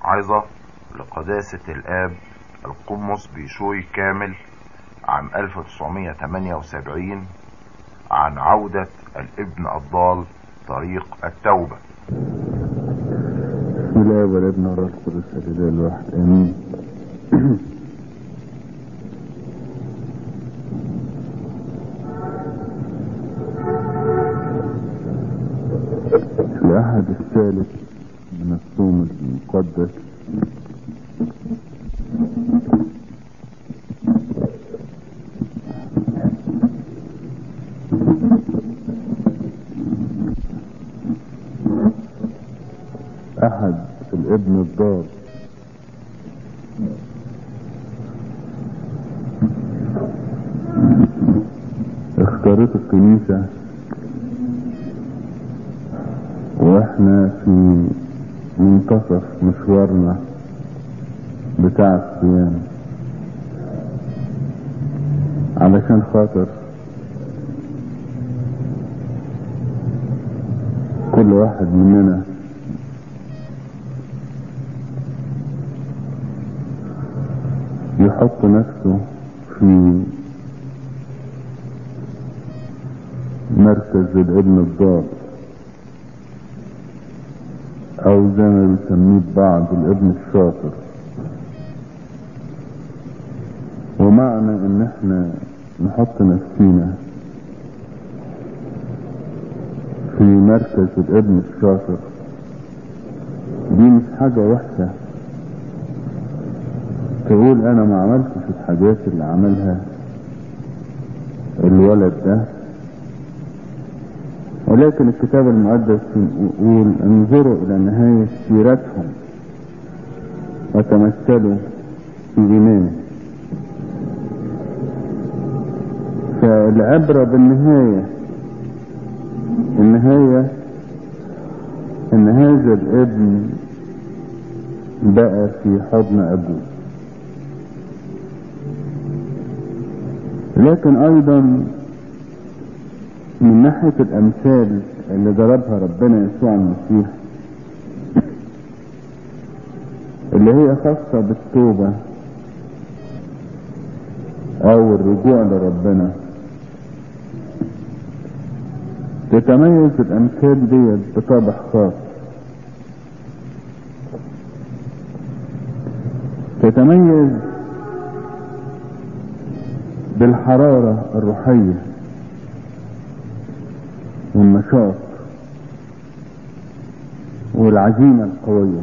عظة لقداسة الآب القمص بيشوي كامل عام 1978 عن عودة الابن الضال طريق التوبة بسم الله والابن والروح القدس الاله الواحد امين الأحد الثالث من الصوم المقدس أحد الابن الضار اختارت الكنيسة واحنا في منتصف مشوارنا بتاع الصيام علشان خاطر كل واحد مننا يحط نفسه في مركز الابن الضال او زي ما بيسميه بعض الابن الشاطر ومعنى ان احنا نحط نفسينا في مركز الابن الشاطر دي مش حاجة وحشة تقول انا ما عملتش الحاجات اللي عملها الولد ده ولكن الكتاب المقدس يقول انظروا الى نهاية سيرتهم وتمثلوا في ايمان فالعبرة بالنهاية النهاية ان هذا الابن بقى في حضن ابوه لكن ايضا من ناحية الامثال اللي ضربها ربنا يسوع المسيح اللي هي خاصة بالتوبة او الرجوع لربنا تتميز الامثال ديت بطابع خاص تتميز بالحرارة الروحية والنشاط والعزيمة القوية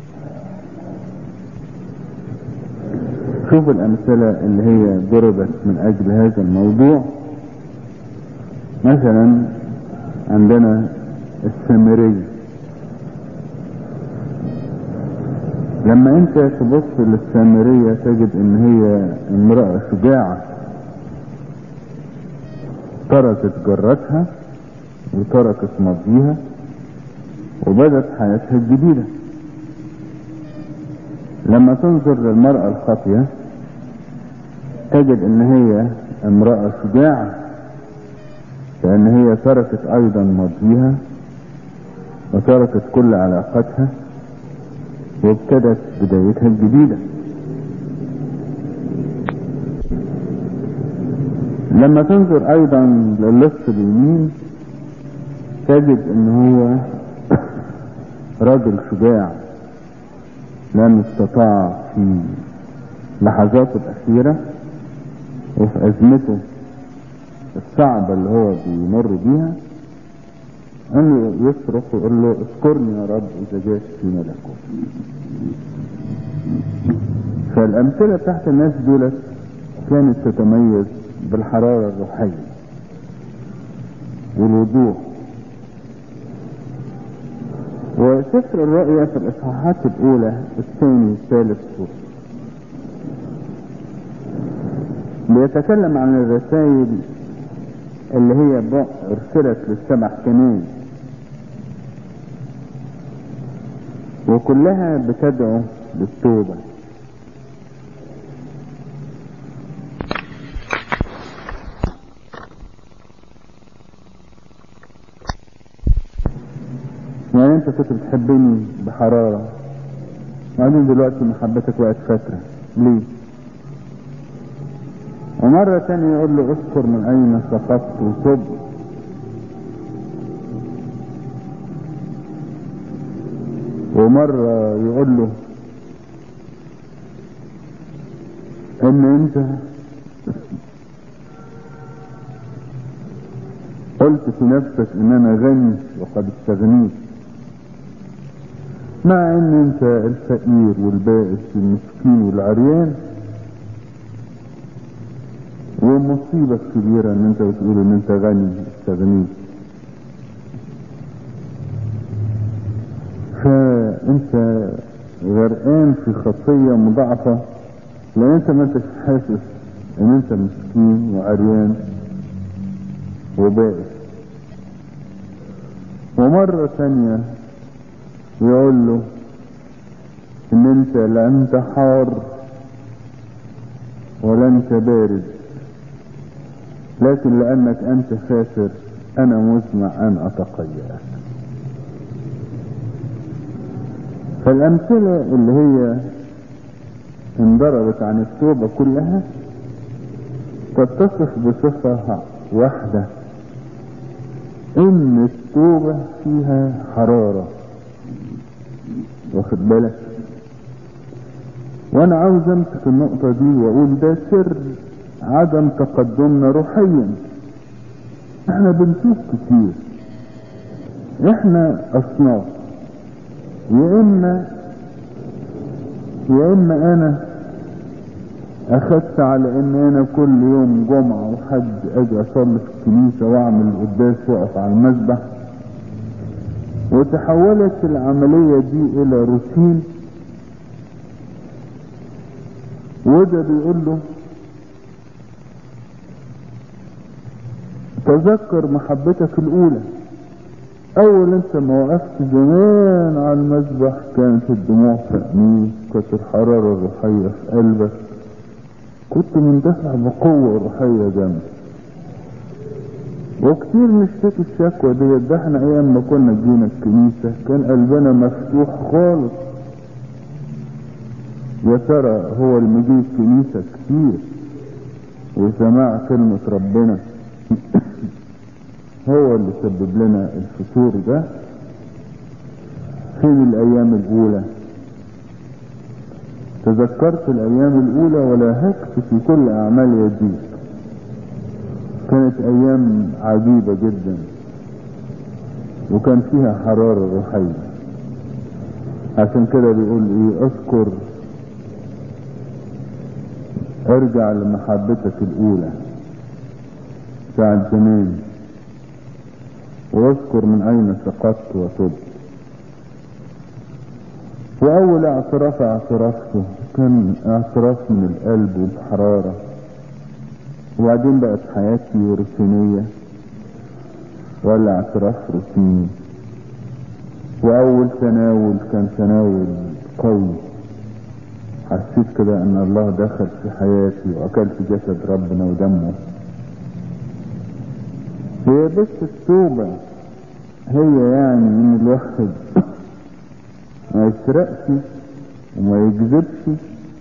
شوف الأمثلة اللي هي ضربت من أجل هذا الموضوع مثلا عندنا السامرية لما انت تبص للسامرية تجد ان هي امرأة شجاعة تركت جرتها وتركت ماضيها وبدت حياتها الجديدة لما تنظر للمرأة الخاطية تجد ان هي امرأة شجاعة لان هي تركت ايضا ماضيها وتركت كل علاقاتها وابتدت بدايتها الجديدة لما تنظر ايضا للص اليمين تجد ان هو رجل شجاع لم استطاع في لحظاته الاخيرة وفي ازمته الصعبة اللي هو بيمر بيها انه يصرخ ويقول له اذكرني يا رب اذا جئت في ملكوت فالامثلة تحت الناس دولت كانت تتميز بالحرارة الروحية والوضوح وسفر الرؤيا في الاصحاحات الاولى الثاني الثالث بيتكلم عن الرسائل اللي هي ارسلت للسبع كنائس وكلها بتدعو للتوبة يعني انت كنت بتحبني بحرارة وبعدين دلوقتي محبتك بقت فترة ليه ومرة تانية يقول له اذكر من اين سقطت وتب ومرة يقول له ان انت قلت في نفسك ان انا غني وقد استغنيت مع ان انت الفقير والبائس والمسكين والعريان ومصيبة كبيرة ان انت بتقول ان انت غني استغنيت فانت غرقان في خطية مضاعفة لان انت ما انتش حاسس ان انت مسكين وعريان وبائس ومرة ثانية يقول له ان انت لا انت حار ولا انت بارد لكن لانك انت خاسر انا مزمع ان اتقيأك فالامثلة اللي هي انضربت عن التوبة كلها تتصف بصفة واحدة ان التوبة فيها حرارة واخد بالك وانا عاوز امسك النقطة دي واقول ده سر عدم تقدمنا روحيا احنا بنشوف كتير احنا اصناف يا اما يا اما انا اخدت على ان انا كل يوم جمعة وحد اجي اصلي في الكنيسة واعمل قداس واقف على المسبح وتحولت العملية دي الى روتين وده بيقول له تذكر محبتك الاولى اول انت ما وقفت زمان على المسبح كانت الدموع في عينيك كانت الحرارة الروحية في قلبك كنت مندفع بقوة روحية جامدة وكتير نشتكي الشكوى ديت ده احنا ايام ما كنا جينا الكنيسة كان قلبنا مفتوح خالص يا ترى هو المجيء الكنيسة كتير وسماع كلمة ربنا هو اللي سبب لنا الفتور ده فين الايام الاولى تذكرت الايام الاولى ولا هكت في كل اعمال يديك كانت ايام عجيبة جدا وكان فيها حرارة روحية عشان كده بيقول ايه اذكر ارجع لمحبتك الاولى بتاع زمان واذكر من اين سقطت وتب واول اعتراف اعترفته كان اعتراف من القلب والحرارة وبعدين بقت حياتي روتينية ولا اعتراف روتيني واول تناول كان تناول قوي حسيت كده ان الله دخل في حياتي واكلت جسد ربنا ودمه هي بس التوبة هي يعني ان الواحد ما يسرقش وما يكذبش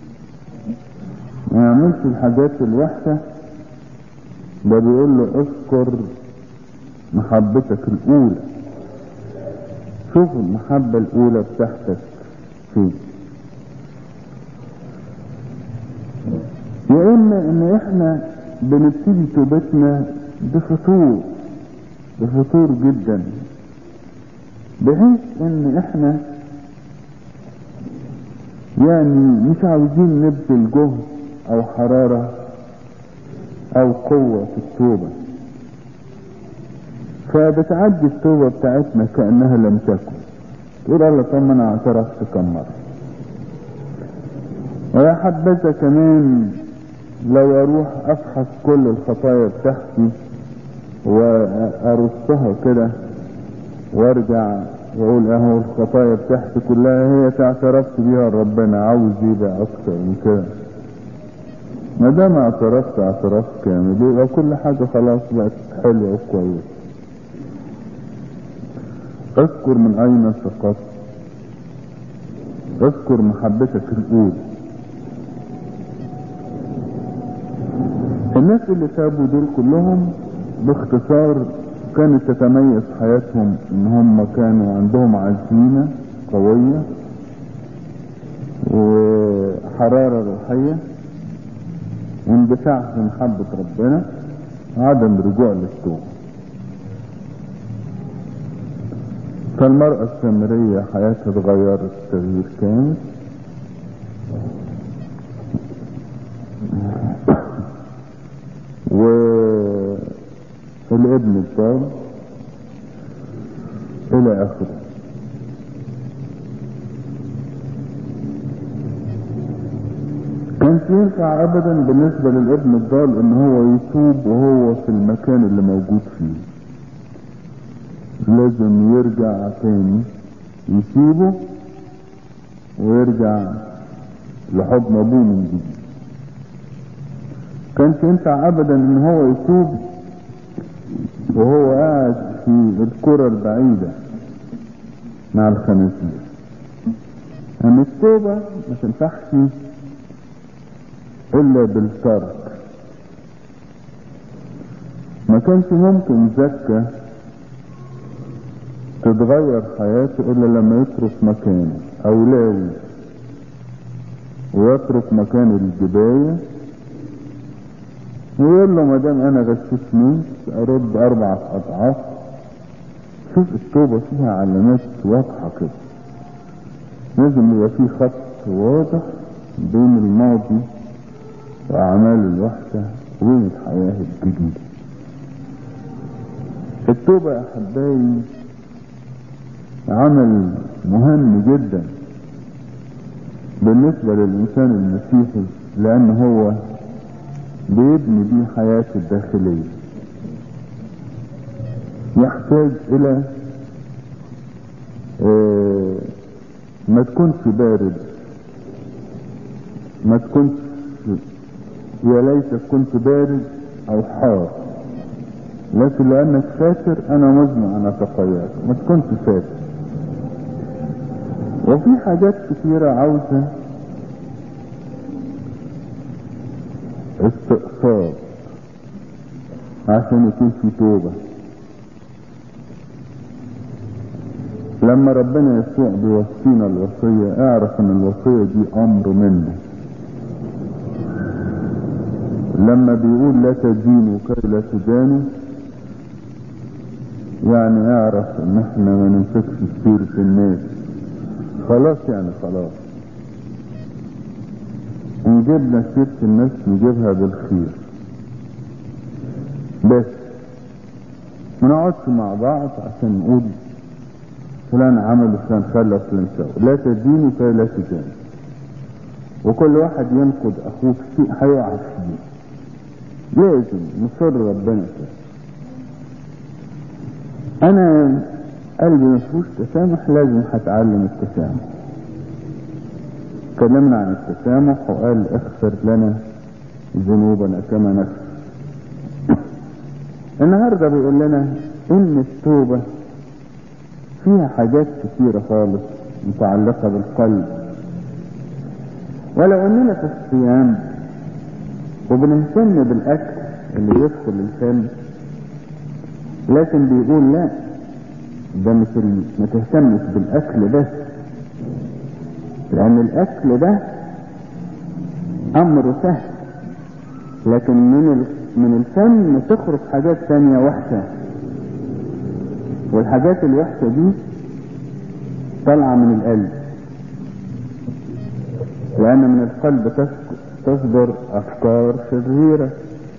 ما يعملش الحاجات الوحشة ده بيقول له اذكر محبتك الاولى شوف المحبة الاولى بتاعتك فين يا اما ان احنا بنبتدي توبتنا بفطور بفطور جدا بحيث ان احنا يعني مش عاوزين نبذل جهد او حرارة او قوة في التوبة فبتعدي التوبة بتاعتنا كأنها لم تكن تقول الله طب ما انا اعترفت كم مرة ويا حبذا كمان لو اروح افحص كل الخطايا بتاعتي وارصها كده وارجع واقول اهو الخطايا بتاعتي كلها هي اعترفت بيها لربنا عاوز ايه بقى اكتر من كده ما دام اعترفت اعتراف كامل يبقى كل حاجه خلاص بقت حلوه وكويسه اذكر من اين سقطت اذكر محبتك الاولى الناس اللي تابوا دول كلهم باختصار كانت تتميز حياتهم ان هم كانوا عندهم عزيمة قوية وحرارة روحية واندفاع في محبة ربنا عدم رجوع للتوبة فالمرأة السامرية حياتها اتغيرت تغيير كامل والابن الضال الى اخره كانش ينفع ابدا بالنسبة للابن الضال ان هو يتوب وهو في المكان اللي موجود فيه لازم يرجع تاني يسيبه ويرجع لحضن ابوه من جديد كانش ينفع ابدا ان هو يتوب وهو قاعد في الكرة البعيدة مع الخنازير أما التوبة ما تنفعش إلا بالترك ما كانش ممكن زكا تتغير حياته إلا لما يترك مكانه أو لاوي ويترك مكان الجباية ويقول له ما دام انا غشيت فلوس ارد اربع اضعاف شوف التوبه فيها علامات واضحه كده لازم يبقى في خط واضح بين الماضي واعمال الوحشه وبين الحياه الجديده التوبه يا احبائي عمل مهم جدا بالنسبه للانسان المسيحي لان هو بيبني بيه حياته الداخلية يحتاج الى اه ما تكونش بارد ما تكونش يا ليت كنت بارد او حار لكن لانك فاتر انا مزمع انا تقيأت ما تكونش فاتر وفي حاجات كثيرة عاوزة استقصاد عشان يكون في توبة لما ربنا يسوع بيوصينا الوصية اعرف ان الوصية دي امر منه لما بيقول لا تدينوا كي لا تدانوا يعني اعرف ان احنا ما نمسكش سيرة الناس خلاص يعني خلاص ان جبنا سيرة الناس نجيبها بالخير بس ما نقعدش مع بعض عشان نقول فلان عمل وفلان خلى وفلان سوى لا تديني كي لا تداني وكل واحد ينقد اخوه في شيء هيقع فيه لازم نصر ربنا كده انا قلبي مفهوش تسامح لازم هتعلم التسامح اتكلمنا عن التسامح وقال اغفر لنا ذنوبنا كما نغفر النهارده بيقول لنا ان التوبه فيها حاجات كثيرة خالص متعلقة بالقلب ولو اننا في الصيام وبنهتم بالاكل اللي يدخل الفم لكن بيقول لا ده مش ال... ما تهتمش بالاكل بس لان الاكل ده امر سهل لكن من ال... من الفم تخرج حاجات ثانية وحشة والحاجات الوحشة دي طالعة من القلب لان من القلب تصدر افكار شريرة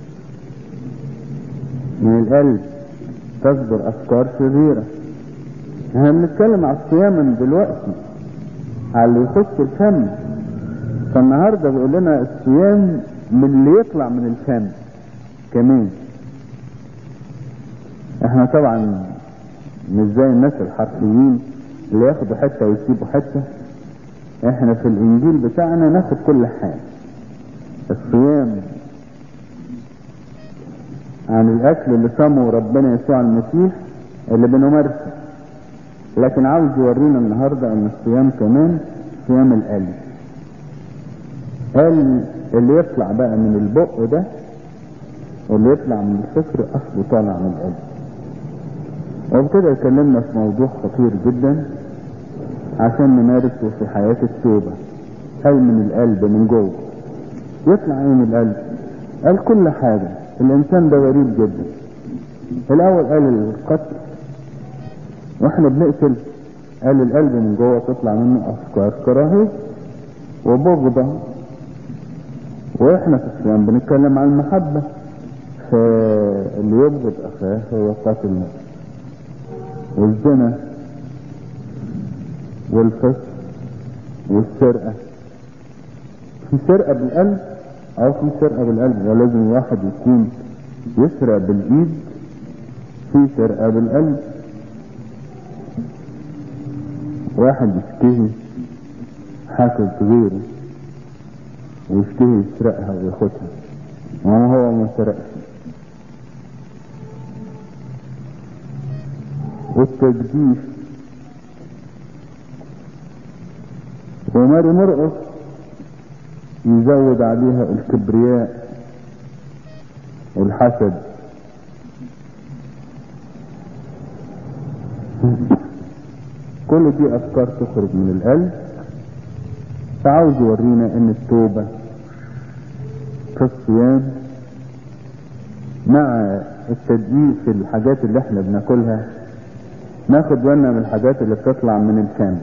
من القلب تصدر افكار شريرة احنا بنتكلم على الصيام من دلوقتي على اللي يخش الفم فالنهارده بيقول لنا الصيام من اللي يطلع من الفم كمان احنا طبعا مش زي الناس الحرفيين اللي ياخدوا حته ويسيبوا حته احنا في الانجيل بتاعنا ناخد كل حاجه الصيام عن الاكل اللي صامه ربنا يسوع المسيح اللي بنمارسه لكن عاوز يورينا النهارده ان الصيام كمان صيام القلب قال اللي يطلع بقى من البق ده واللي يطلع من الفكر اصله طالع من القلب وبكده اتكلمنا في موضوع خطير جدا عشان نمارسه في حياة التوبة قال من القلب من جوه يطلع ايه من القلب قال كل حاجة الانسان ده غريب جدا الاول قال القتل واحنا بنقتل قال القلب من جوه تطلع منه افكار كراهية وبغضة واحنا في الصيام بنتكلم عن المحبة فاللي يبغض اخاه هو قاتل نفسه والزنا والفسق والسرقة في سرقة بالقلب او في سرقة بالقلب ولازم الواحد يكون يسرق بالايد في سرقة بالقلب واحد يشتهي حاجة غيره ويشتهي يسرقها وياخدها وهو هو ما سرقش والتجديف وماري مرقص يزود عليها الكبرياء والحسد كل دي افكار تخرج من القلب فعاوز يورينا ان التوبة في الصيام مع التدقيق في الحاجات اللي احنا بناكلها ناخد بالنا من الحاجات اللي بتطلع من الفم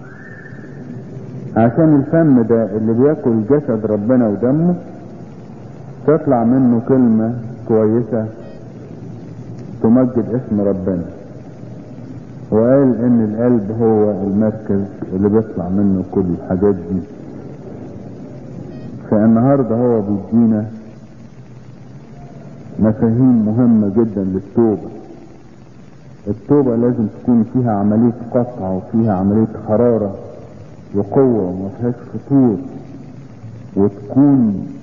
عشان الفم ده اللي بياكل جسد ربنا ودمه تطلع منه كلمة كويسة تمجد اسم ربنا وقال ان القلب هو المركز اللي بيطلع منه كل الحاجات دي فالنهاردة هو بيدينا مفاهيم مهمة جدا للتوبة التوبة لازم تكون فيها عملية قطع وفيها عملية حرارة وقوة وما فيهاش فتور وتكون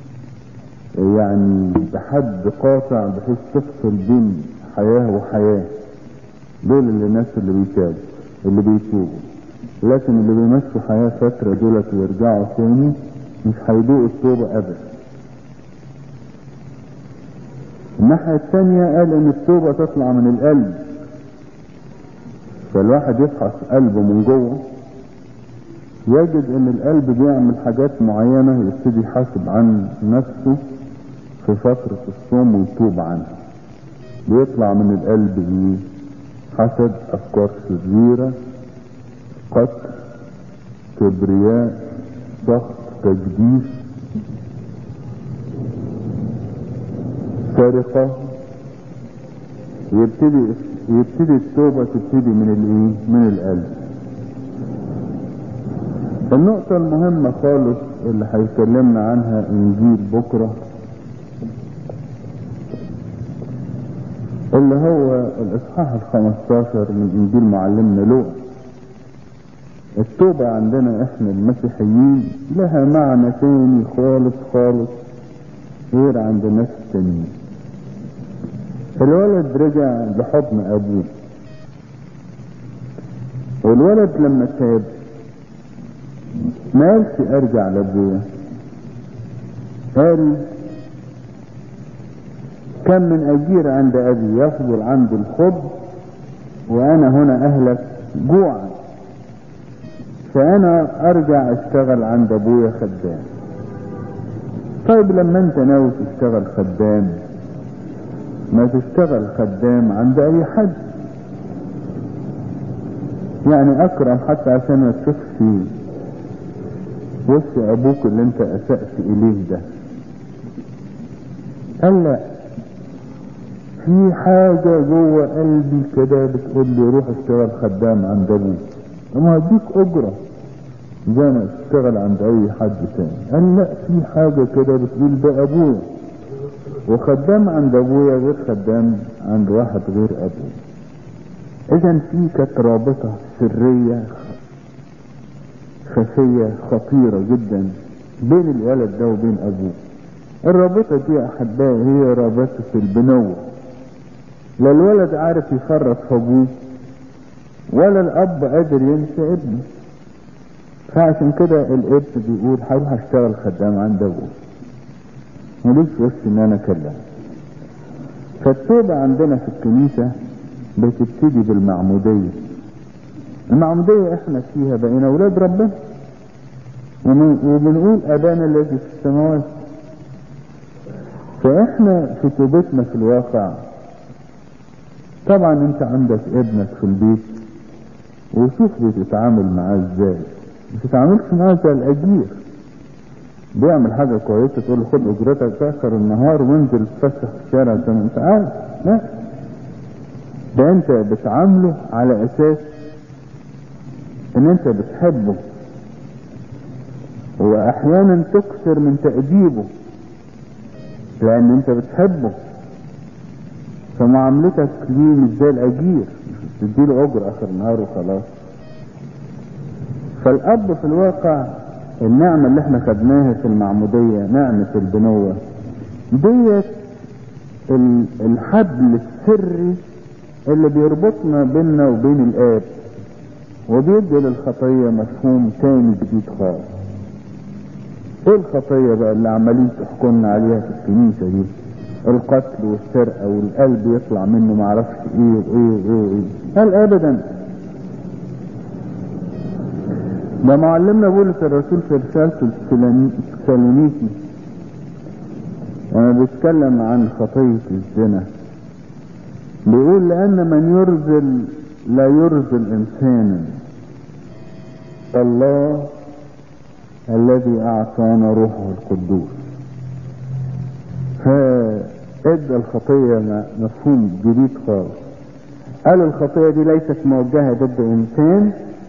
يعني بحد قاطع بحيث تفصل بين حياة وحياة دول اللي الناس اللي بيتابوا اللي بيتوبوا لكن اللي بيمشوا حياة فترة دولت ويرجعوا تاني مش هيدوقوا التوبة ابدا الناحية التانية قال ان التوبة تطلع من القلب فالواحد يفحص قلبه من جوه يجد ان القلب بيعمل حاجات معينة يبتدي يحاسب عن نفسه في فترة الصوم ويتوب عنها بيطلع من القلب ايه حسد افكار شريرة قتل كبرياء ضغط تجديف سرقة يبتدي يبتدي التوبة تبتدي من الايه من القلب النقطة المهمة خالص اللي هيكلمنا عنها انجيل بكرة اللي هو الاصحاح الخمستاشر من انجيل معلمنا لوقا التوبة عندنا احنا المسيحيين لها معنى تاني خالص خالص غير عند الناس التانيين الولد رجع لحضن ابوه والولد لما تاب ما قالش ارجع لابويا قال كم من اجير عند ابي يفضل عندي الخبز وانا هنا اهلك جوعا فانا ارجع اشتغل عند ابويا خدام طيب لما انت ناوي تشتغل خدام ما تشتغل خدام عند اي حد يعني اكرم حتى عشان ما تشوفش وش ابوك اللي انت اسأت اليه ده قال لا في حاجة جوه قلبي كده بتقول لي روح اشتغل خدام عند ابوك اما اديك اجرة زي ما اشتغل عند اي حد تاني قال لا في حاجة كده بتقول ده ابويا وخدام عند ابويا غير خدام عند واحد غير ابويا اذا في كانت رابطة سرية خفية خطيرة جدا بين الولد ده وبين ابوه الرابطة دي احبائي هي رابطة البنوة لا الولد عارف يفرط في ابوه ولا الاب قادر ينسى ابنه فعشان كده الابن بيقول هروح اشتغل خدام عند ابوه ملوش وش ان انا اكلمه فالتوبة عندنا في الكنيسة بتبتدي بالمعمودية المعمودية احنا فيها بقينا اولاد ربنا وبنقول ابانا الذي في السماوات فاحنا في توبتنا في الواقع طبعا انت عندك ابنك في البيت وشوف بتتعامل معاه ازاي ما تتعاملش معاه زي الاجير بيعمل حاجة كويسة تقول له خد اجرتك في اخر النهار وانزل اتفسح في الشارع زي ما انت عايز لا ده انت بتعامله على اساس ان انت بتحبه واحيانا تكثر من تأديبه لان انت بتحبه فمعاملتك ليه مش زي الاجير مش تديله اجر اخر النهار وخلاص فالاب في الواقع النعمة اللي احنا خدناها في المعمودية نعمة البنوة ديت الحبل السري اللي بيربطنا بيننا وبين الاب وبيدي للخطية مفهوم تاني جديد خالص ايه الخطية بقى اللي عمالين تحكمنا عليها في الكنيسة دي القتل والسرقة والقلب يطلع منه معرفش ايه وايه وايه وايه هل ابدا ده معلمنا بولس الرسول في رسالته السالونيكي لما بيتكلم عن خطية الزنا بيقول لأن من يرزل لا يرزل إنسانا الله الذي أعطانا روحه القدوس فإدى الخطية مفهوم جديد خالص قال الخطية دي ليست موجهة ضد إنسان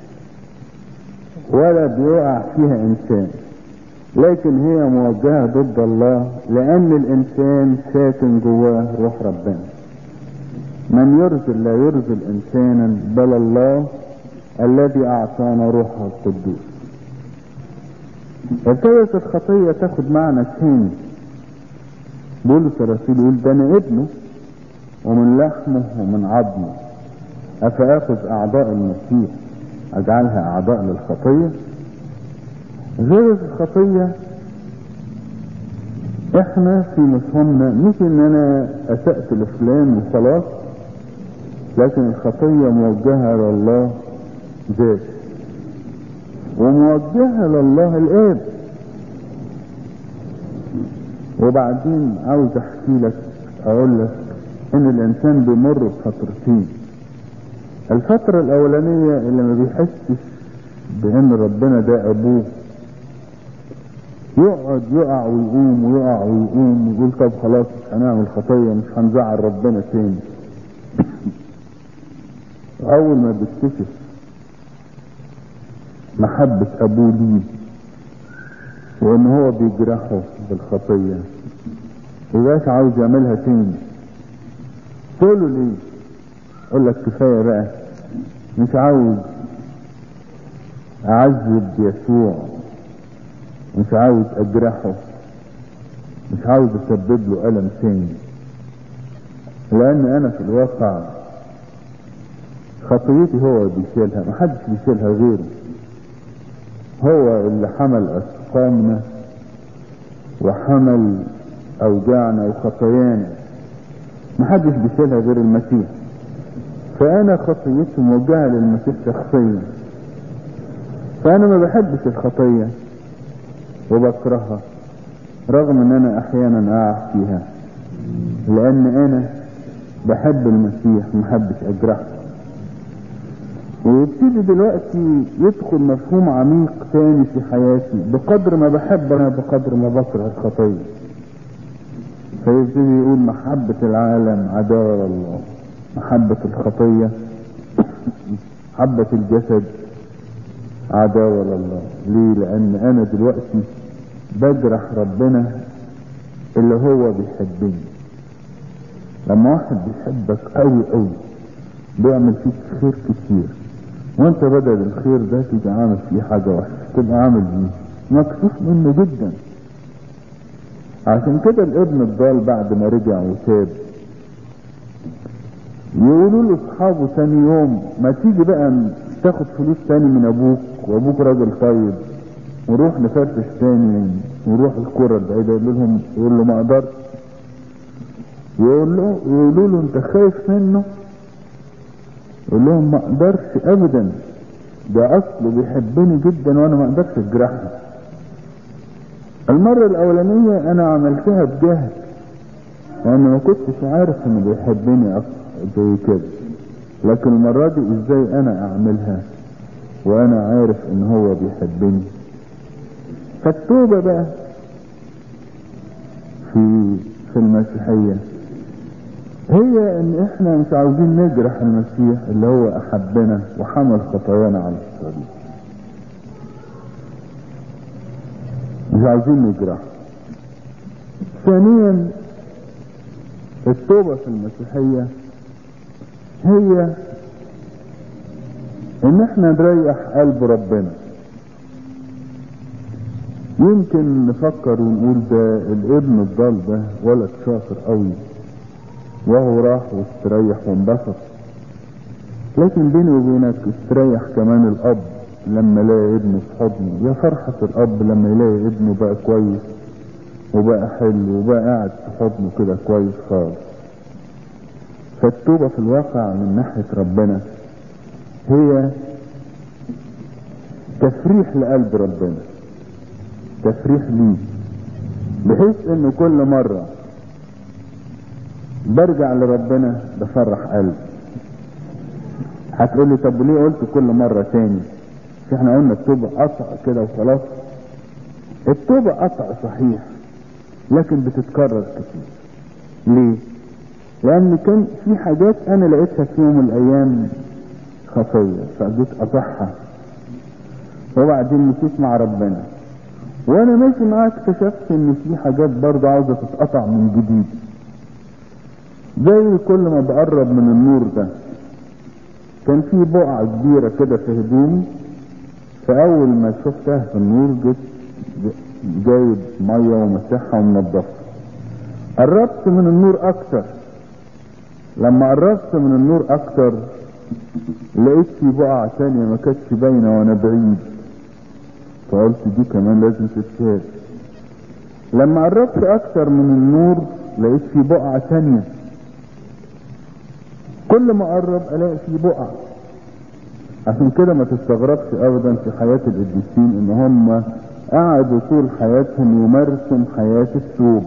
ولا بيقع فيها انسان لكن هي موجهة ضد الله لان الانسان ساكن جواه روح ربنا من يرزل لا يرزل انسانا بل الله الذي اعطانا روحه القدوس ابتدت الخطية تاخد معنى ثاني بولس الرسول يقول ده انا ابنه ومن لحمه ومن عظمه افاخذ اعضاء المسيح اجعلها اعضاء للخطية غير الخطية احنا في مفهومنا مش ان انا اسأت لفلان وخلاص لكن الخطية موجهة لله ذات وموجهة لله الاب وبعدين عاوز احكي لك اقول لك ان الانسان بيمر بفترتين الفترة الاولانية اللي ما بيحسش بان ربنا ده ابوه يقعد يقع ويقوم ويقع ويقوم ويقول طب خلاص مش هنعمل خطية مش هنزعل ربنا تاني اول ما بيكتشف محبة ابوه ليه وان هو بيجرحه بالخطية ميبقاش عاوز يعملها تاني تقوله ليه يقول لك كفاية بقى مش عاوز اعذب يسوع مش عاوز اجرحه مش عاوز اسبب له الم تاني لان انا في الواقع خطيتي هو بيشيلها محدش بيشيلها غيره هو اللي حمل اسقامنا وحمل اوجاعنا وخطايانا محدش بيشيلها غير المسيح فانا خطيتي موجهه للمسيح شخصيا فانا ما بحبش الخطيه وبكرهها رغم ان انا احيانا اقع فيها لان انا بحب المسيح محبش اجرحه ويبتدي دلوقتي يدخل مفهوم عميق تاني في حياتي بقدر ما بحب انا بقدر ما بكره الخطيه فيبتدي يقول محبة العالم عداوة لله محبة الخطية محبة الجسد عداوة لله ليه لان انا دلوقتي بجرح ربنا اللي هو بيحبني لما واحد بيحبك قوي قوي بيعمل فيك خير كتير وانت بدل الخير ده تيجي عامل فيه حاجة وحشة تبقى عامل ايه مكسوف منه جدا عشان كده الابن الضال بعد ما رجع وتاب يقولوا له اصحابه تاني يوم ما تيجي بقى تاخد فلوس تاني من ابوك وابوك راجل طيب ونروح نفرفش تاني ونروح الكرة البعيدة يقول لهم يقول له ما اقدرش يقول له يقولوا له انت خايف منه يقول لهم ما اقدرش ابدا ده اصله بيحبني جدا وانا ما اقدرش اجرحه المرة الاولانية انا عملتها بجهل لان ما كنتش عارف انه بيحبني أص- زي كده لكن المرة دي ازاي انا اعملها وانا عارف ان هو بيحبني فالتوبة بقى في في المسيحية هي ان احنا مش عاوزين نجرح المسيح اللي هو احبنا وحمل خطايانا على الصليب مش عاوزين نجرح ثانيا التوبة في المسيحية هي ان احنا نريح قلب ربنا يمكن نفكر ونقول ده الابن الضال ده ولد شاطر قوي وهو راح واستريح وانبسط لكن بيني وبينك استريح كمان الاب لما يلاقي ابنه في حضنه يا فرحة الاب لما يلاقي ابنه بقى كويس وبقى حلو وبقى قاعد في حضنه كده كويس خالص فالتوبة في الواقع من ناحية ربنا هي تفريح لقلب ربنا تفريح ليه بحيث انه كل مرة برجع لربنا بفرح قلبي هتقول لي طب ليه قلت كل مرة تاني مش احنا قلنا التوبة قطع كده وخلاص التوبة قطع صحيح لكن بتتكرر كتير ليه لان كان في حاجات انا لقيتها في يوم من الايام خفية فجيت قطعها وبعدين مشيت مع ربنا وانا ماشي معاه اكتشفت ان في حاجات برضه عاوزة تتقطع من جديد زي كل ما بقرب من النور ده كان في بقعة كبيرة كده في هدومي فأول ما شفتها في النور جيت جايب مية ومسحها ومنضفها قربت من النور أكتر لما قربت من النور أكتر لقيت في بقعة تانية ما كانتش باينة وأنا بعيد فقلت دي كمان لازم تتشال لما قربت أكتر من النور لقيت في بقعة تانية كل ما اقرب الاقي في بقع عشان كده ما تستغربش ابدا في حياة القديسين ان هم قعدوا طول حياتهم يمارسوا حياة التوبة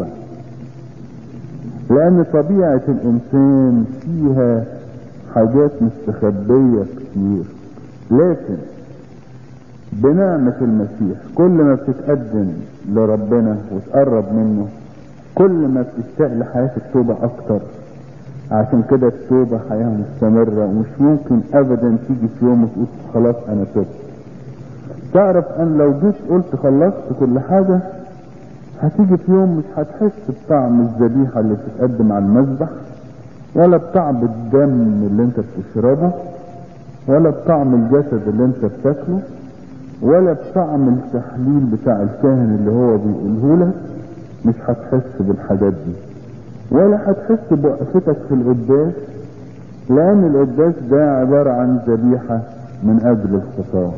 لان طبيعة الانسان فيها حاجات مستخبية كتير لكن بنعمة المسيح كل ما بتتقدم لربنا وتقرب منه كل ما بتشتاق لحياة التوبة اكتر عشان كده التوبة حياة مستمرة ومش ممكن ابدا تيجي في يوم وتقول خلاص انا تبت تعرف ان لو جيت قلت خلصت كل حاجة هتيجي في يوم مش هتحس بطعم الذبيحة اللي بتتقدم على المذبح ولا بطعم الدم اللي انت بتشربه ولا بطعم الجسد اللي انت بتاكله ولا بطعم التحليل بتاع الكاهن اللي هو بيقوله لك مش هتحس بالحاجات دي ولا هتحس بوقفتك في القداس لان القداس ده عبارة عن ذبيحة من اجل الخطاة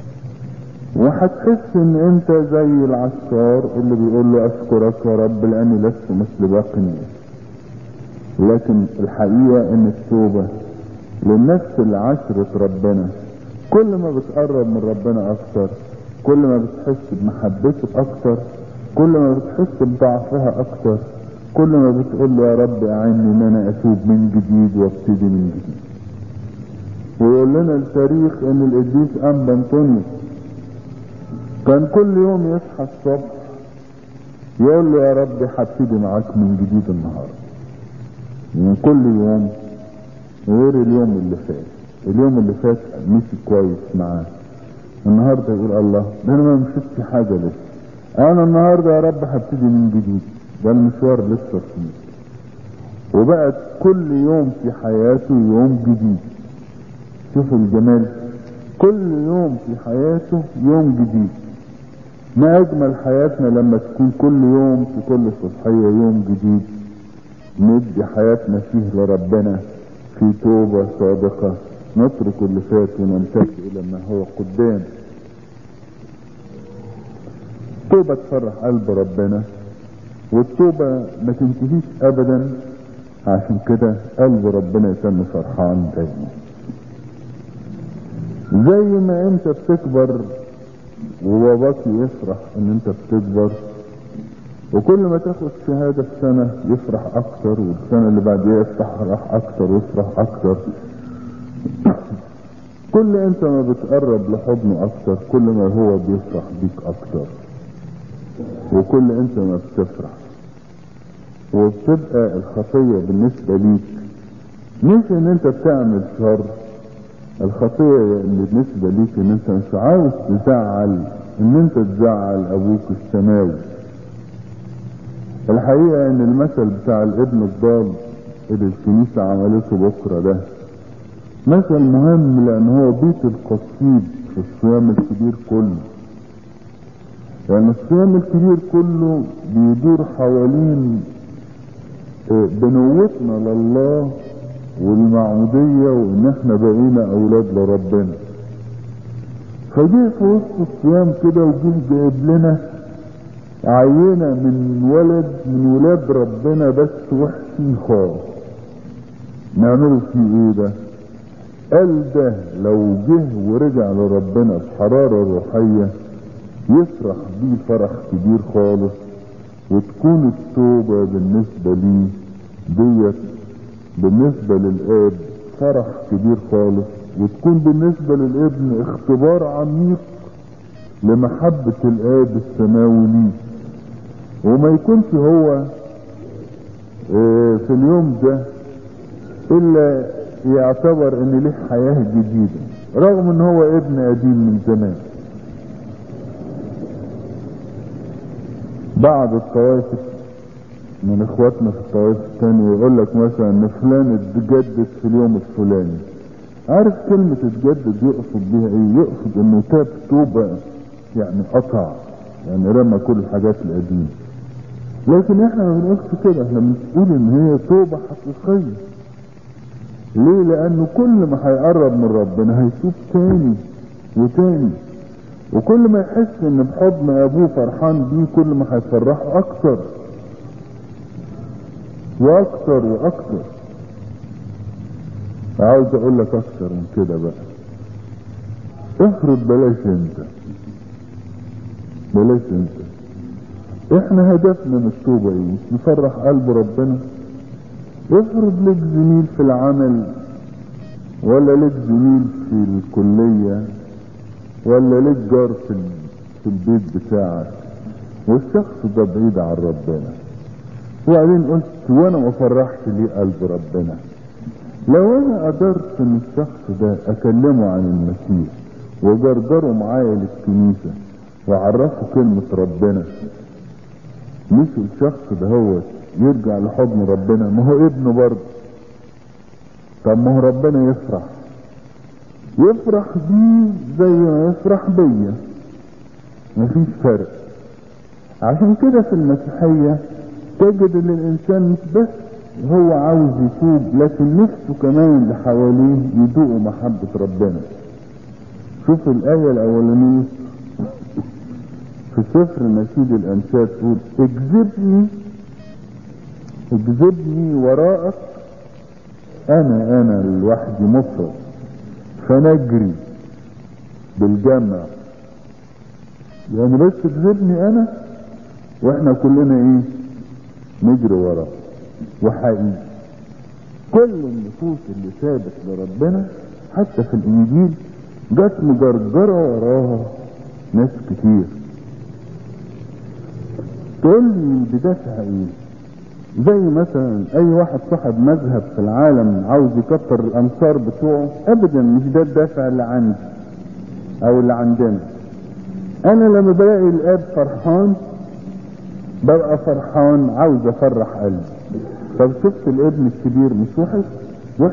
وهتحس ان انت زي العسكر اللي بيقول له اشكرك يا رب لاني لست مثل باقي الناس لكن الحقيقة ان التوبة للنفس اللي عشرت ربنا كل ما بتقرب من ربنا اكتر كل ما بتحس بمحبته اكتر كل ما بتحس بضعفها اكتر كل ما بتقول له يا رب اعني ان انا اتوب من جديد وابتدي من جديد ويقول لنا التاريخ ان القديس انبا انطونيوس كان كل يوم يصحى الصبح يقول له يا رب هبتدي معاك من جديد النهارده من كل يوم غير اليوم اللي فات اليوم اللي فات مشي كويس معاه النهارده يقول الله ده انا ما مشيتش حاجه لسه انا النهارده يا رب هبتدي من جديد ده المشوار لسه طويل وبقت كل يوم في حياته يوم جديد شوفوا الجمال كل يوم في حياته يوم جديد ما اجمل حياتنا لما تكون كل يوم في كل صبحية يوم جديد ندي حياتنا فيه لربنا في توبة صادقة نترك اللي فات ونمتد الى ما هو قدام التوبة تفرح قلب ربنا والتوبة ما تنتهيش ابدا عشان كده قلب ربنا يتم فرحان دايما زي ما انت بتكبر وباباك يفرح ان انت بتكبر وكل ما تاخد شهادة في سنة يفرح اكتر والسنة اللي بعديها يفرح اكتر ويفرح اكتر كل انت ما بتقرب لحضنه اكتر كل ما هو بيفرح بيك اكتر وكل انت ما بتفرح وبتبقى الخطية بالنسبة ليك مش ان انت بتعمل شر الخطية بالنسبة ليك ان انت مش عاوز تزعل ان انت تزعل ابوك السماوي الحقيقة ان المثل بتاع الابن الضال اللي الكنيسة عملته بكرة ده مثل مهم لان هو بيت القصيد في الصيام الكبير كله لان الصيام الكبير كله بيدور حوالين بنوتنا لله والمعمودية وان احنا بقينا اولاد لربنا فجه في وسط الصيام كده وجه جايب لنا عينة من ولد من ولاد ربنا بس وحشين خالص نعمله فيه ايه ده قال ده لو جه ورجع لربنا بحرارة روحية يفرح بيه فرح كبير خالص وتكون التوبة بالنسبة ليه ديت بالنسبة للآب فرح كبير خالص وتكون بالنسبة للابن اختبار عميق لمحبة الآب السماوي ليه وما يكونش هو اه في اليوم ده الا يعتبر ان ليه حياة جديدة رغم ان هو ابن قديم من زمان بعض الطوائف من اخواتنا في الطوائف الثانية يقول لك مثلا ان فلان اتجدد في اليوم الفلاني عارف كلمة اتجدد يقصد بيها ايه يقصد انه تاب توبة يعني قطع يعني رمى كل الحاجات القديمة لكن احنا ما بنقولش كده احنا بنقول ان هي توبة حقيقية ليه لانه كل ما هيقرب من ربنا هيتوب تاني وتاني وكل ما يحس ان بحضن ابوه فرحان بيه كل ما هيفرحه اكتر واكتر واكتر عاوز اقول لك اكتر من كده بقى افرض بلاش انت بلاش انت احنا هدفنا من التوبة ايه مش نفرح قلب ربنا افرض لك زميل في العمل ولا لك زميل في الكلية ولا لك جار في, في البيت بتاعك والشخص ده بعيد عن ربنا وبعدين قلت وانا ما فرحش ليه قلب ربنا لو انا قدرت ان الشخص ده اكلمه عن المسيح وجرجره معايا للكنيسة واعرفه كلمة ربنا مش الشخص ده هو يرجع لحضن ربنا ما هو ابنه برضه طب ما هو ربنا يفرح يفرح بيه زي ما يفرح بيا مفيش فرق عشان كده في المسيحية تجد ان الانسان مش بس هو عاوز يتوب لكن نفسه كمان اللي حواليه يدوقوا محبة ربنا شوف الآية الأولانية في سفر نشيد الأنشاد تقول اجذبني اجذبني وراءك أنا أنا لوحدي مفرد فنجري بالجمع يعني بس تجذبني أنا وإحنا كلنا إيه نجري وراه وحقيقي كل النفوس اللي ثابت لربنا حتى في الانجيل جت مجرجره وراها ناس كتير تقول لي بدافع ايه زي مثلا اي واحد صاحب مذهب في العالم عاوز يكتر الانصار بتوعه ابدا مش ده الدافع اللي عندي او اللي عندنا انا لما بلاقي الاب فرحان ببقى فرحان عاوز افرح قلبي طب شفت الابن الكبير مش وحش وحش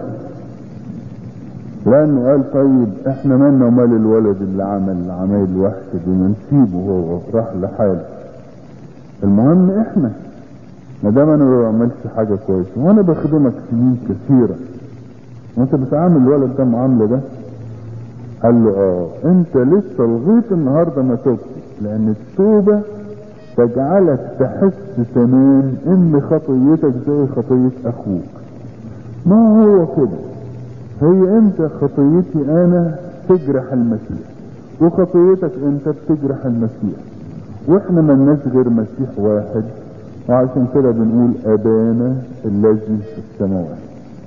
لانه قال طيب احنا مالنا ومال الولد اللي عمل العمايل الوحشة دي ما نسيبه هو راح لحاله المهم احنا ما دام انا ما بعملش حاجة كويسة وانا بخدمك سنين كثيرة وانت بتعامل الولد ده معاملة ده قال له اه انت لسه لغاية النهاردة ما تبت لان التوبة تجعلك تحس تمام ان خطيتك زي خطية اخوك ما هو كده هي انت خطيتي انا تجرح المسيح وخطيتك انت بتجرح المسيح واحنا ملناش غير مسيح واحد وعشان كده بنقول ابانا الذي في السماوات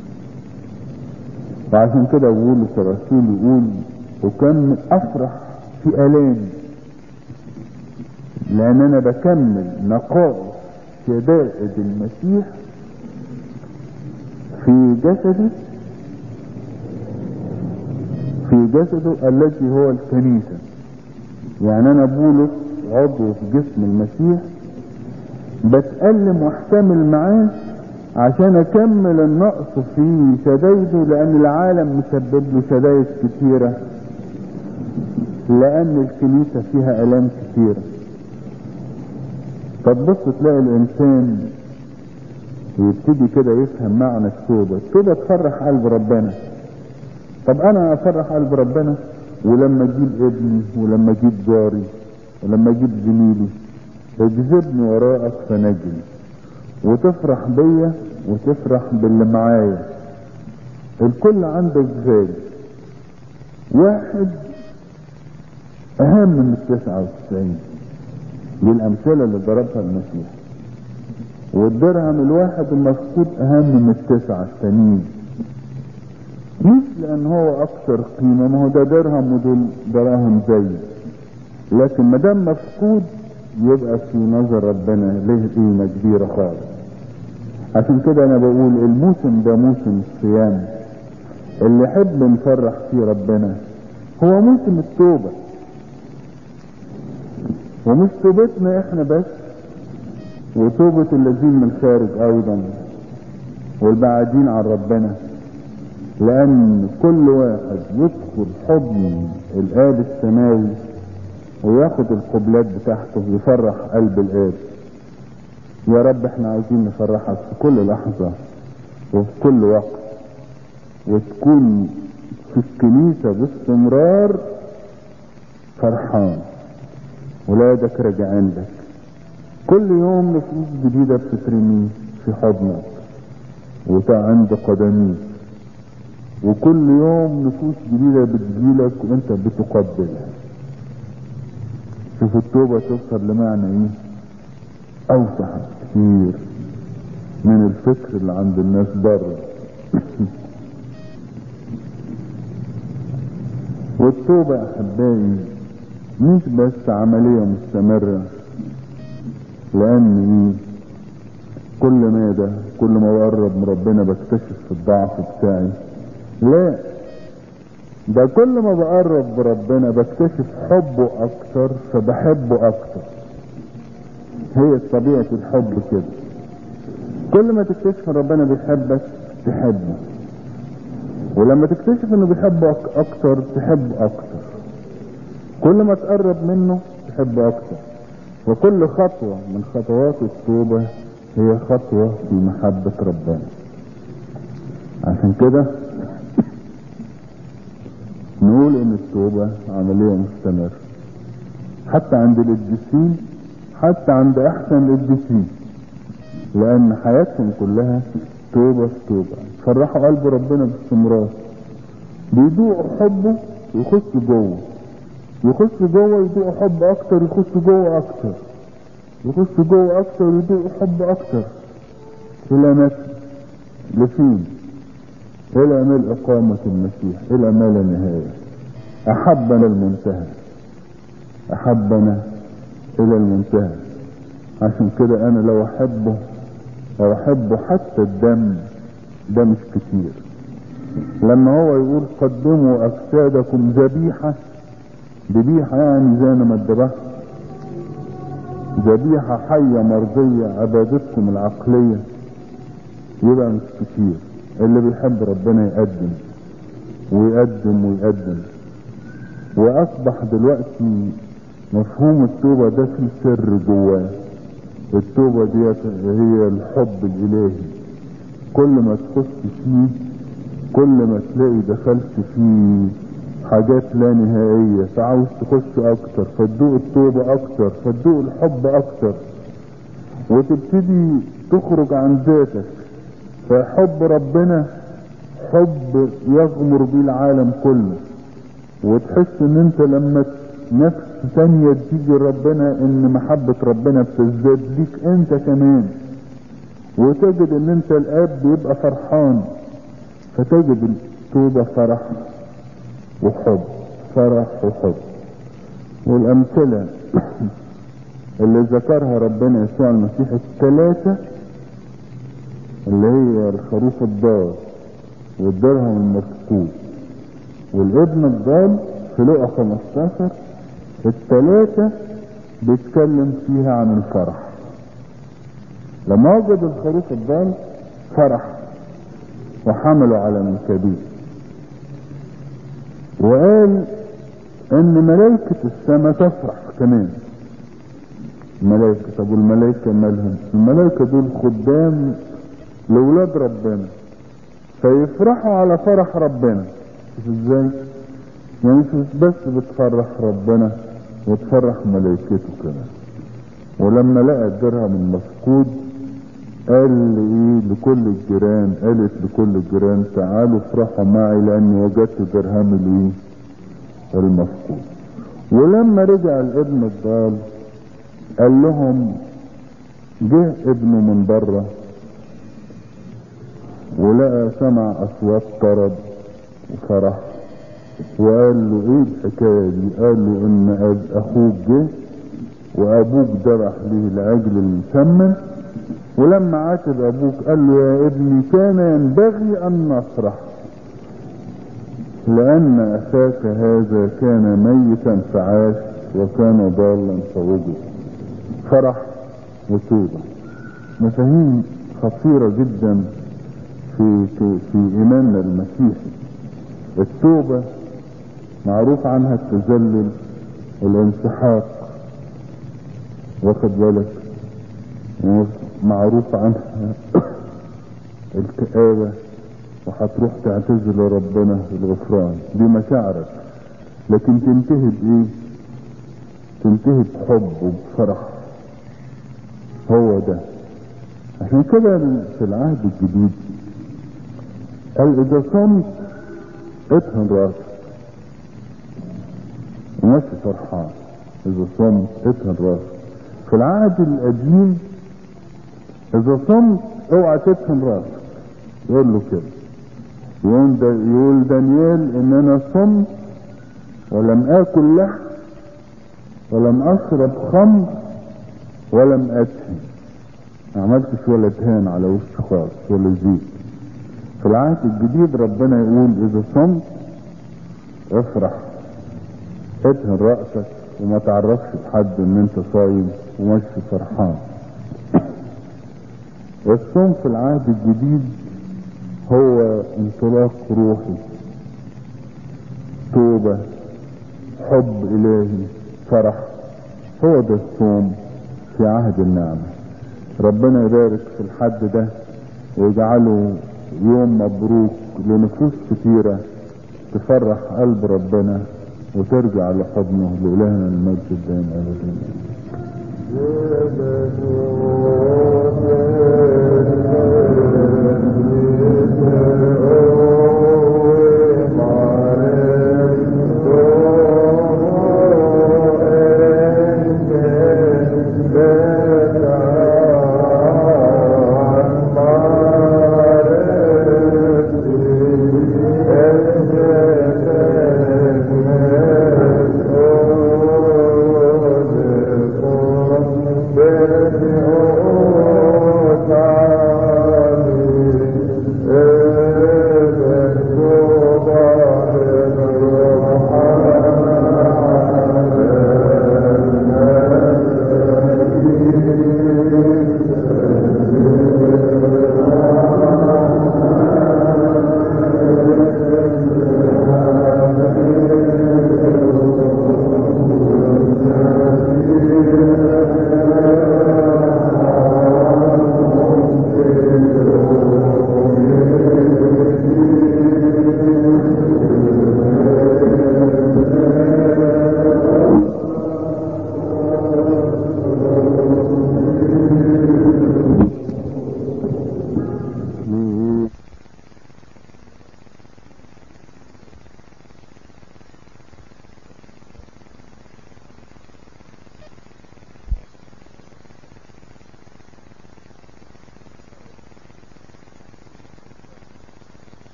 وعشان كده بولس الرسول يقول وكان افرح في الامي لان انا بكمل نقائص شدائد المسيح في جسده في جسده الذي هو الكنيسة يعني انا بولس عضو في جسم المسيح بتألم واحتمل معاه عشان اكمل النقص في شدايده لان العالم مسبب له شدايد كتيرة لان الكنيسة فيها الام كتيرة فتبص تلاقي الانسان يبتدي كده يفهم معنى التوبة التوبة تفرح قلب ربنا طب انا افرح قلب ربنا ولما اجيب ابني ولما اجيب جاري ولما اجيب زميلي اجذبني وراءك فنجري وتفرح بيا وتفرح باللي معايا الكل عنده غالي واحد اهم من التسعة وتسعين دي الامثلة اللي ضربها المسيح والدرهم الواحد المفقود اهم من التسعة التانيين مش لان هو اكثر قيمة ما هو ده درهم ودول دراهم زي لكن ما دام مفقود يبقى في نظر ربنا له قيمة كبيرة خالص عشان كده انا بقول الموسم ده موسم الصيام اللي يحب نفرح فيه ربنا هو موسم التوبة ومش توبتنا احنا بس وتوبة الذين من الخارج ايضا والبعادين عن ربنا لان كل واحد يدخل حضن الاب السماوي وياخد القبلات بتاعته يفرح قلب الاب يا رب احنا عايزين نفرحك في كل لحظة وفي كل وقت وتكون في الكنيسة باستمرار فرحان ولادك راجعين لك كل يوم نفوس جديدة بتترمي في حضنك وعند قدميك وكل يوم نفوس جديدة بتجيلك وانت بتقبلها شوف التوبة توصل لمعنى ايه اوسع كتير من الفكر اللي عند الناس بره والتوبة يا احبائي مش بس عملية مستمرة لان ايه كل ما ده كل ما بقرب من ربنا بكتشف الضعف بتاعي لا ده كل ما بقرب بربنا بكتشف حبه اكتر فبحبه اكتر هي طبيعة الحب كده كل ما تكتشف ان ربنا بيحبك تحبه ولما تكتشف انه بيحبك اكتر تحبه اكتر كل ما تقرب منه تحبه اكتر وكل خطوة من خطوات التوبة هي خطوة في محبة ربنا عشان كده نقول ان التوبة عملية مستمرة حتى عند القديسين حتى عند احسن القديسين لان حياتهم كلها توبة في توبة فرحوا قلب ربنا باستمرار بيدوقوا حبه ويخشوا جوه يخشوا جوه يدوقوا حب اكتر يخشوا جوه اكتر يخشوا جوه اكتر يدوقوا حب اكتر الى متى لفين الى ملء قامة المسيح الى ما لا نهاية احبنا المنتهى احبنا الى المنتهى عشان كده انا لو احبه لو احبه حتى الدم ده مش كتير لما هو يقول قدموا اجسادكم ذبيحة ذبيحة يعني زي ما الذبح ذبيحة حية مرضية عبادتكم العقلية يبقى مش كتير اللي بيحب ربنا يقدم ويقدم ويقدم واصبح دلوقتي مفهوم التوبة ده في سر جواه التوبة دي هي الحب الالهي كل ما تخش فيه كل ما تلاقي دخلت فيه حاجات لا نهائية فعاوز تخش اكتر فتدوق التوبة اكتر فتدوق الحب اكتر وتبتدي تخرج عن ذاتك فحب ربنا حب يغمر بيه العالم كله وتحس ان انت لما نفس ثانية تيجي ربنا ان محبة ربنا بتزداد ليك انت كمان وتجد ان انت الاب بيبقى فرحان فتجد التوبة فرح وحب فرح وحب والامثلة اللي ذكرها ربنا يسوع المسيح الثلاثة اللي هي الخروف الضال والدرهم المفقود والابن الضال في لقا 15 الثلاثة بيتكلم فيها عن الفرح لما وجد الخروف الضال فرح وحمله على منكبيه وقال ان ملائكة السماء تفرح كمان الملائكة طب والملائكة مالهم الملائكة دول خدام لولاد ربنا فيفرحوا على فرح ربنا شوف ازاي يعني مش بس بتفرح ربنا وتفرح ملائكته كمان ولما لقى الدرهم المفقود قال ايه لكل الجيران قالت لكل الجيران تعالوا افرحوا معي لاني وجدت درهم الايه المفقود ولما رجع الابن الضال قال لهم جه ابنه من بره ولقى سمع اصوات طرب وفرح وقال له ايه الحكايه دي قال له ان اخوك جه وابوك ذبح ليه العجل المسمن ولما عاتب ابوك قال له يا ابني كان ينبغي ان نفرح لان اخاك هذا كان ميتا فعاش وكان ضالا فوجد فرح وتوبة مفاهيم خطيرة جدا في, في, في ايماننا المسيحي التوبة معروف عنها التذلل والانسحاق واخد بالك معروف عنها الكآبة وهتروح تعتذر لربنا بالغفران دي مشاعرك لكن تنتهي بايه تنتهي بحب وبفرح هو ده عشان كده في العهد الجديد قال اذا صمت اطهن راسك وماشي فرحان اذا صمت اطهن راسك في العهد القديم اذا صمت اوعى تدفن راسك يقول له كده يقول, دا يقول دانيال ان انا صمت ولم اكل لحم ولم اشرب خمر ولم ادهن ما عملتش ولا دهان على وش خالص ولا زيت في العهد الجديد ربنا يقول اذا صمت افرح ادهن راسك وما تعرفش بحد ان انت صايم وماشي فرحان الصوم في العهد الجديد هو انطلاق روحي توبة حب الهي فرح هو ده الصوم في عهد النعمة ربنا يبارك في الحد ده ويجعله يوم مبروك لنفوس كتيرة تفرح قلب ربنا وترجع لحضنه لإلهنا المجد الدائم أبدا